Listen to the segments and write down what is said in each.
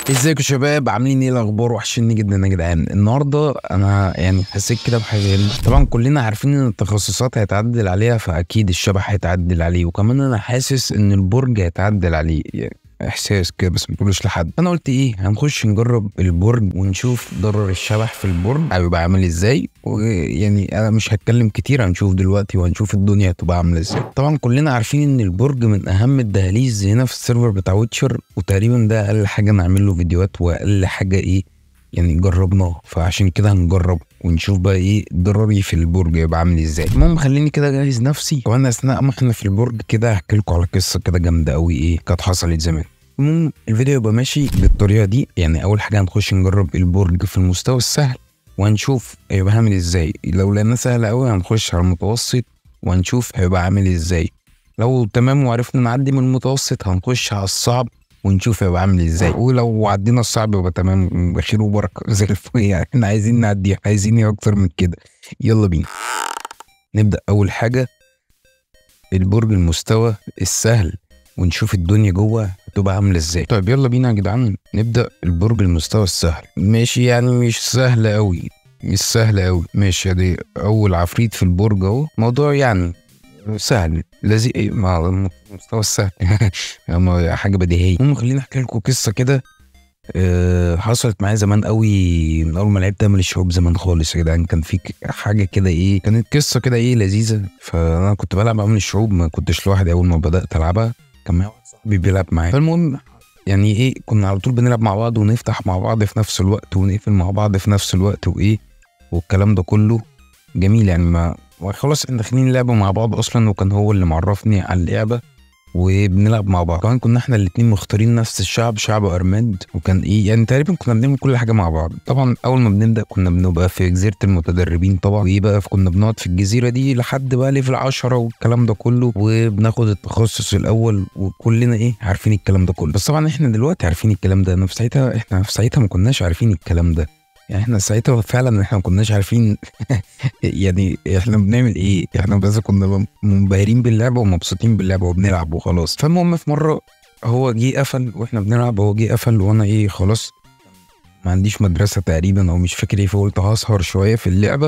ازيكم يا شباب عاملين ايه الاخبار وحشني جدا يا جدعان النهارده انا يعني حسيت كده بحاجه غريبة. طبعا كلنا عارفين ان التخصصات هيتعدل عليها فاكيد الشبح هيتعدل عليه وكمان انا حاسس ان البرج هيتعدل عليه يعني احساس كده بس ما تقولوش لحد انا قلت ايه هنخش نجرب البرج ونشوف ضرر الشبح في البرج هيبقى عامل ازاي ويعني انا مش هتكلم كتير هنشوف دلوقتي وهنشوف الدنيا هتبقى عامله ازاي طبعا كلنا عارفين ان البرج من اهم الدهاليز هنا في السيرفر بتاع ويتشر وتقريبا ده اقل حاجه نعمل له فيديوهات واقل حاجه ايه يعني جربناه فعشان كده هنجرب ونشوف بقى ايه ضرري في البرج يبقى عامل ازاي المهم خليني كده اجهز نفسي وانا اثناء ما احنا في البرج كده هحكي لكم على قصه كده جامده قوي ايه كانت حصلت زمان المهم الفيديو يبقى ماشي بالطريقه دي يعني اول حاجه هنخش نجرب البرج في المستوى السهل وهنشوف هيبقى عامل ازاي لو لقيناه سهل قوي هنخش على المتوسط وهنشوف هيبقى عامل ازاي لو تمام وعرفنا نعدي من المتوسط هنخش على الصعب ونشوف هيبقى عامل ازاي ولو عدينا الصعب يبقى تمام بخير وبركه زي الفل يعني احنا عايزين نعديها عايزين ايه اكتر من كده يلا بينا نبدا اول حاجه البرج المستوى السهل ونشوف الدنيا جوه هتبقى عامله ازاي طيب يلا بينا يا جدعان نبدا البرج المستوى السهل ماشي يعني مش سهل قوي مش سهل قوي ماشي دي اول عفريت في البرج اهو موضوع يعني سهل لذيذ مع المستوى السهل أما حاجه بديهيه المهم خليني احكي لكم قصه كده أه حصلت معايا زمان قوي من اول ما لعبت امل الشعوب زمان خالص يا جدعان كان في ك- حاجه كده ايه كانت قصه كده ايه لذيذه فانا كنت بلعب امل الشعوب ما كنتش لوحدي اول ما بدات العبها كان معايا واحد صاحبي بيلعب معايا فالمهم يعني ايه كنا على طول بنلعب مع بعض ونفتح مع بعض في نفس الوقت ونقفل مع بعض في نفس الوقت وايه والكلام ده كله جميل يعني ما خلاص احنا داخلين لعبه مع بعض اصلا وكان هو اللي معرفني على اللعبه وبنلعب مع بعض كمان كنا احنا الاتنين مختارين نفس الشعب شعب ارماد وكان ايه يعني تقريبا كنا بنعمل كل حاجه مع بعض طبعا اول ما بنبدا كنا بنبقى في جزيره المتدربين طبعا وايه بقى كنا بنقعد في الجزيره دي لحد بقى ليفل 10 والكلام ده كله وبناخد التخصص الاول وكلنا ايه عارفين الكلام ده كله بس طبعا احنا دلوقتي عارفين الكلام ده انا في ساعتها احنا في ساعتها ما كناش عارفين الكلام ده يعني احنا ساعتها فعلا احنا ما كناش عارفين يعني احنا بنعمل ايه احنا بس كنا منبهرين باللعبه ومبسوطين باللعبه وبنلعب وخلاص فالمهم في مره هو جه قفل واحنا بنلعب هو جه قفل وانا ايه خلاص ما عنديش مدرسه تقريبا او مش فاكر ايه فقلت هسهر شويه في اللعبه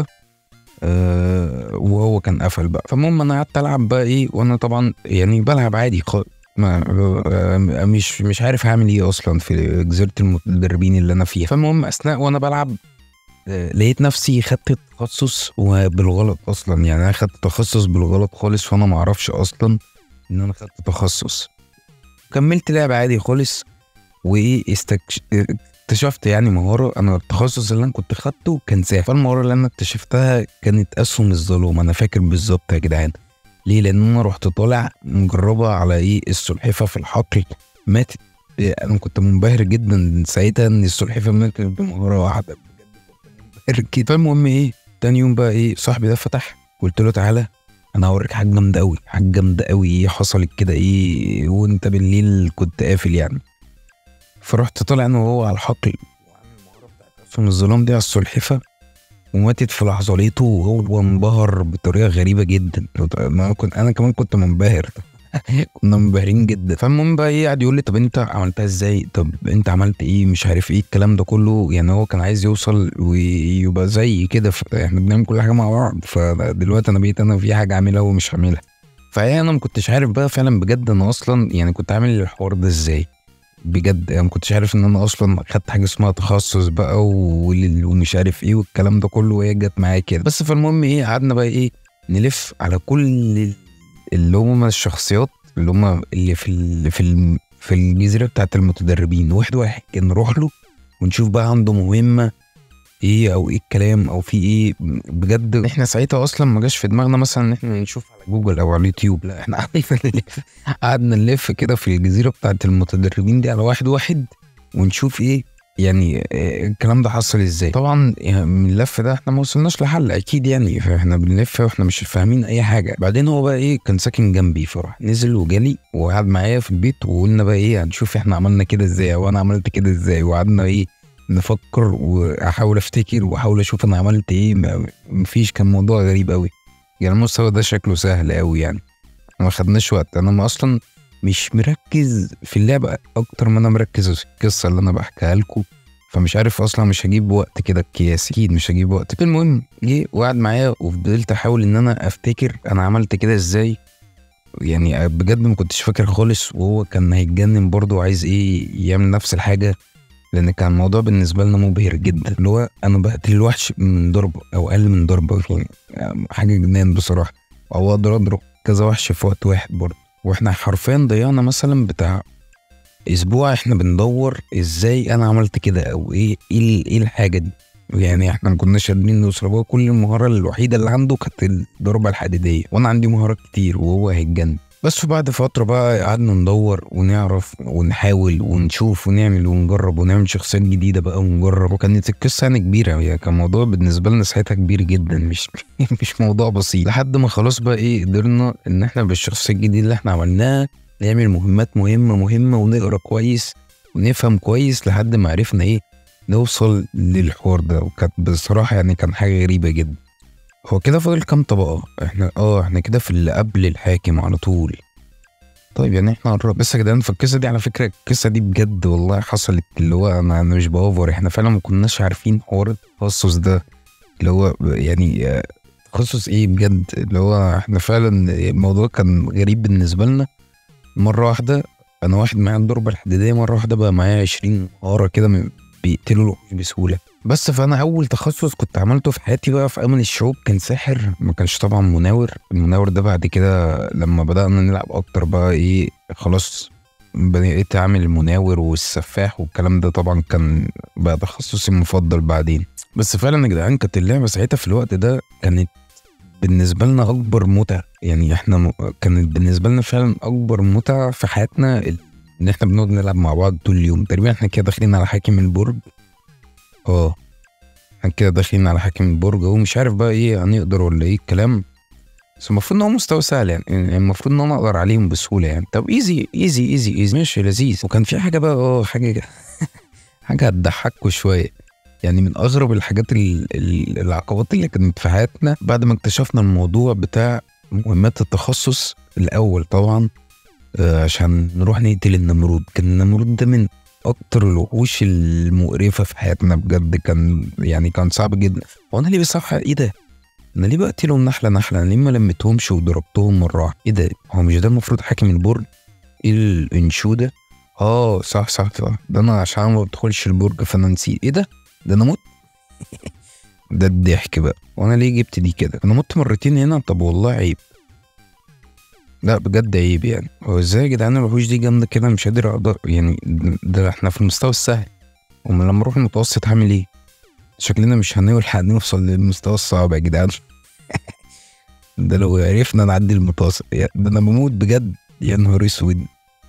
أه وهو كان قفل بقى فالمهم انا قعدت العب بقى ايه وانا طبعا يعني بلعب عادي خ... ما آه، مش مش عارف هعمل ايه اصلا في جزيره المتدربين اللي انا فيها فالمهم اثناء وانا بلعب آه، لقيت نفسي خدت التخصص وبالغلط اصلا يعني انا خدت تخصص بالغلط خالص وانا ما اعرفش اصلا ان انا خدت تخصص كملت لعب عادي خالص وايه استكش... اكتشفت يعني مهارة أنا التخصص اللي أنا كنت خدته كان ساحر فالمهارة اللي أنا اكتشفتها كانت أسهم الظلام أنا فاكر بالظبط يا جدعان ليه؟ لأن أنا رحت طالع مجربة على إيه السلحفة في الحقل ماتت أنا كنت منبهر جدا ساعتها إن السلحفة ماتت بمهارة واحدة منبهر كده فالمهم إيه تاني يوم بقى إيه صاحبي ده فتح قلت له تعالى انا هوريك حاجه جامده قوي حاجه جامده قوي ايه حصلت كده ايه وانت بالليل كنت قافل يعني فرحت طالع انا وهو على الحقل وعامل المهاره بتاعت اسهم الظلام دي على السلحفه وماتت في لحظته وهو انبهر بطريقه غريبه جدا انا كنت انا كمان كنت منبهر كنا منبهرين جدا فالمهم بقى ايه قعد يقول لي طب انت عملتها ازاي طب انت عملت ايه مش عارف ايه الكلام ده كله يعني هو كان عايز يوصل ويبقى زي كده ف- احنا بنعمل كل حاجه مع بعض فدلوقتي انا بقيت انا في حاجه اعملها وهو مش عاملها فهي انا ما كنتش عارف بقى فعلا بجد انا اصلا يعني كنت عامل الحوار ده ازاي بجد انا ما كنتش عارف ان انا اصلا خدت حاجه اسمها تخصص بقى وال- ومش عارف ايه والكلام ده كله وهي جت معايا كده بس فالمهم ايه قعدنا بقى ايه نلف على كل اللي هم الشخصيات اللي هم اللي في ال في ال في الجزيره بتاعت المتدربين واحد واحد كان نروح له ونشوف بقى عنده مهمه ايه او ايه الكلام او في ايه بجد احنا ساعتها اصلا ما جاش في دماغنا مثلا ان احنا نشوف على جوجل او على اليوتيوب لا احنا قعدنا نلف قعدنا نلف كده في الجزيره بتاعت المتدربين دي على واحد واحد ونشوف ايه يعني إيه الكلام ده حصل ازاي طبعا يعني من اللف ده احنا ما وصلناش لحل اكيد يعني فاحنا بنلف واحنا مش فاهمين اي حاجه بعدين هو بقى ايه كان ساكن جنبي فراح نزل وجالي وقعد معايا في البيت وقلنا بقى ايه هنشوف احنا عملنا كده ازاي وانا عملت كده ازاي وقعدنا ايه نفكر واحاول افتكر واحاول اشوف انا عملت ايه ما- مفيش كان موضوع غريب قوي يعني المستوى ده شكله سهل قوي يعني ما خدناش وقت انا ما اصلا مش مركز في اللعبة أكتر ما أنا مركز في القصة اللي أنا بحكيها لكم فمش عارف أصلا مش هجيب وقت كده الكياس أكيد مش هجيب وقت المهم جه وقعد معايا وفضلت أحاول إن أنا أفتكر أنا عملت كده إزاي يعني بجد ما كنتش فاكر خالص وهو كان هيتجنن برضه وعايز إيه يعمل نفس الحاجة لأن كان الموضوع بالنسبة لنا مبهر جدا اللي هو أنا بقتل الوحش من ضربة أو أقل من ضربة يعني حاجة جنان بصراحة أو أقدر أضرب كذا وحش في وقت واحد برضه واحنا حرفيا ضيعنا مثلا بتاع اسبوع احنا بندور ازاي انا عملت كده او ايه ايه, إيه الحاجه دي يعني احنا ما كناش قادرين نوصل هو كل المهاره الوحيده اللي عنده كانت الضربه الحديديه وانا عندي مهارات كتير وهو هيتجنن بس بعد فترة بقى قعدنا ندور ونعرف ونحاول ونشوف ونعمل ونجرب ونعمل شخصيات جديدة بقى ونجرب وكانت القصة يعني كبيرة هي كان موضوع بالنسبة لنا ساعتها كبير جدا مش مش موضوع بسيط لحد ما خلاص بقى ايه قدرنا ان احنا بالشخصية الجديدة اللي احنا عملناها نعمل مهمات مهمة مهمة ونقرا كويس ونفهم كويس لحد ما عرفنا ايه نوصل للحوار ده وكانت بصراحة يعني كان حاجة غريبة جدا هو كده فاضل كام طبقة احنا اه احنا كده في اللي قبل الحاكم على طول طيب يعني احنا قرب بس يا جدعان في القصة دي على فكرة القصة دي بجد والله حصلت اللي هو انا انا مش باوفر احنا فعلا ما كناش عارفين حوار التخصص ده اللي هو يعني تخصص ايه بجد اللي هو احنا فعلا الموضوع كان غريب بالنسبة لنا مرة واحدة انا واحد معايا الضربة الحديدية مرة واحدة بقى معايا 20 مهارة كده بيقتلوا الوحوش بسهولة بس فانا اول تخصص كنت عملته في حياتي بقى في امن الشعوب كان ساحر ما كانش طبعا مناور المناور ده بعد كده لما بدانا نلعب اكتر بقى ايه خلاص بقيت اعمل المناور والسفاح والكلام ده طبعا كان بقى تخصصي المفضل بعدين بس فعلا يا جدعان كانت اللعبه ساعتها في الوقت ده كانت بالنسبه لنا اكبر متعه يعني احنا م... كانت بالنسبه لنا فعلا اكبر متعه في حياتنا ان احنا بنقعد نلعب مع بعض طول اليوم تقريبا احنا كده داخلين على حاكم البرج اه احنا كده داخلين على حاكم البرج ومش عارف بقى ايه هنقدر ولا ايه الكلام بس المفروض ان هو مستوى سهل يعني. يعني المفروض ان انا اقدر عليهم بسهوله يعني طب ايزي ايزي ايزي ايزي ماشي لذيذ وكان في حاجه بقى اه حاجه حاجه هتضحكوا شويه يعني من اغرب الحاجات ال... ال... العقبات اللي كانت في حياتنا بعد ما اكتشفنا الموضوع بتاع مهمات التخصص الاول طبعا آه عشان نروح نقتل النمرود كان النمرود ده من اكتر الوحوش المقرفه في حياتنا بجد كان يعني كان صعب جدا وانا ليه بصراحه ايه ده انا ليه بقتلهم نحله نحله انا ليه ما لميتهمش وضربتهم مره واحده ايه ده هو مش ده المفروض حاكم البرج ايه الانشوده اه صح صح صح ده انا عشان ما بدخلش البرج فانا نسيت ايه ده ده انا مت ده الضحك بقى وانا ليه جبت دي كده انا مت مرتين هنا طب والله عيب لا بجد عيب يعني هو ازاي يا جدعان الوحوش دي جامده كده مش قادر اقدر يعني ده احنا في المستوى السهل ومن لما اروح المتوسط هعمل ايه شكلنا مش هنلحق نوصل للمستوى الصعب يا جدعان ده لو عرفنا نعدي المتوسط ده انا بموت بجد يا نهار اسود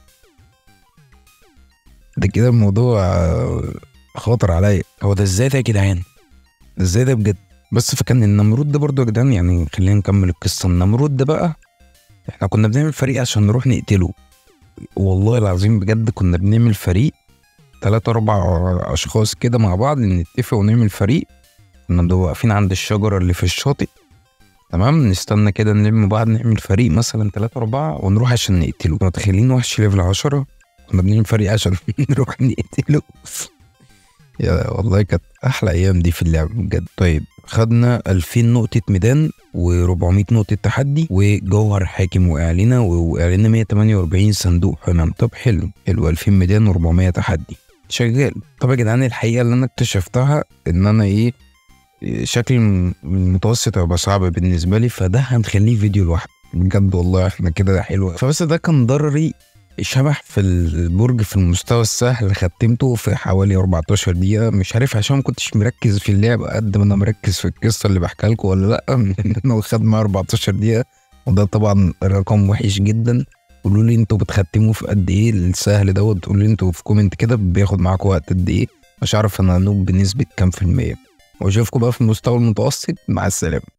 ده كده الموضوع خاطر عليا هو ده ازاي ده يا جدعان ازاي ده بجد بس فكان النمرود ده برضه يا جدعان يعني خلينا نكمل القصه النمرود ده بقى احنا كنا بنعمل فريق عشان نروح نقتله والله العظيم بجد كنا بنعمل فريق تلاتة أربع أشخاص كده مع بعض نتفق ونعمل فريق كنا بنبقى واقفين عند الشجرة اللي في الشاطئ تمام نستنى كده نلم بعض نعمل فريق مثلا تلاتة أربعة ونروح عشان نقتله متخيلين وحش ليفل عشرة كنا بنعمل فريق عشان نروح نقتله يا والله كانت احلى ايام دي في اللعب بجد طيب خدنا 2000 نقطة ميدان و400 نقطة تحدي وجوهر حاكم واعلنا واعلنا 148 صندوق حمام طب حلو حلو 2000 ميدان و400 تحدي شغال طب يا جدعان الحقيقة اللي انا اكتشفتها ان انا ايه شكل المتوسط هيبقى صعب بالنسبة لي فده هنخليه فيديو لوحده بجد والله احنا كده حلو فبس ده كان ضرري شبح في البرج في المستوى السهل ختمته في حوالي 14 دقيقة مش عارف عشان ما كنتش مركز في اللعب قد ما انا مركز في القصة اللي بحكيها لكم ولا لا انه خد معايا 14 دقيقة وده طبعا رقم وحش جدا قولوا لي انتوا بتختموا في قد ايه السهل دوت قولوا لي انتوا في كومنت كده بياخد معاكم وقت قد ايه مش عارف انا نوب بنسبة كام في المية واشوفكم بقى في المستوى المتوسط مع السلامة